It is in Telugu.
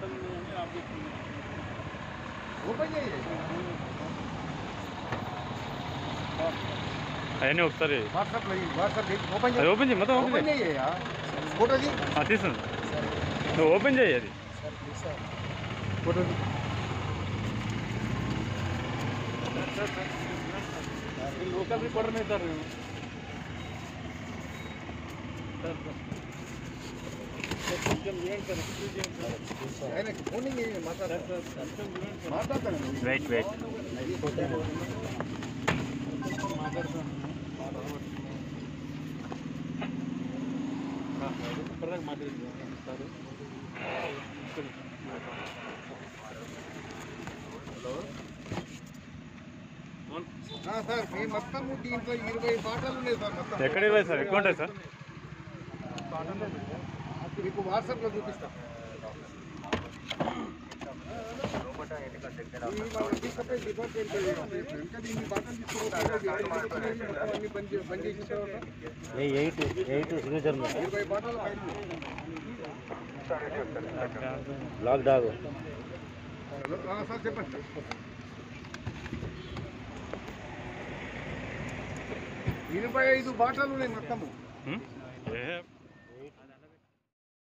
పాటలు ఉన్నాయని ఆఫ్ చేస్తున్నాను ఓపెన్ చేయి అవన్నీ ఒకసారి వాట్సాప్ లో వాట్సాప్ ఓపెన్ అది చేయి ఓపెన్ చేయి మొత్తం ఓపెన్ ఓపెన్ చేయి చేయ ఫోటో తీ ఆ, తీస్తుంది నువ్వు ఓపెన్ చేయి అది ఫోటో తీ లోకల్ రిపోర్టర్ అవుతారు సార్ సార్ కొంచెం చూడండి సార్ ఎక్స్క్యూజ్ చేయండి సార్ ఆయనకి ఫోన్ చేయి మాట్లాడతా సార్ కొంచెం చూడండి సార్ మాట్లాడతాను వెయిట్ వెయిట్ మాట్లాడతాను ఇప్పటిదాకా మాట్లాడింది సార్ ఆ, సార్ మీ మొత్తం దీంట్లో ఇరవై పాటలు ఉన్నాయి సార్ మొత్తం ఎక్కడ ఇరవై సార్ ఎక్కువ ఉంటాయి సార్ మీకు వాట్సాప్ లో చూపిస్తా ఈ మన తీసుకపోయి డిపార్ట్మెంట్ లో వేయండి. ఇంకా దీన్ని బట్టలు తీసుకోవాలి మొత్తం అన్ని బంద్ చే- బంద్ చేసిన తర్వాత ఎయిట్ ఎయిట్ సిగ్నేచర్ ఇరవై పాటలు పైన బ్లాక్ డాగ్ హలో, ఆ, సార్ చెప్పండి సార్ ఇరవై ఐదు బాటలు ఉన్నాయి మొత్తము హ్మ్? ఏ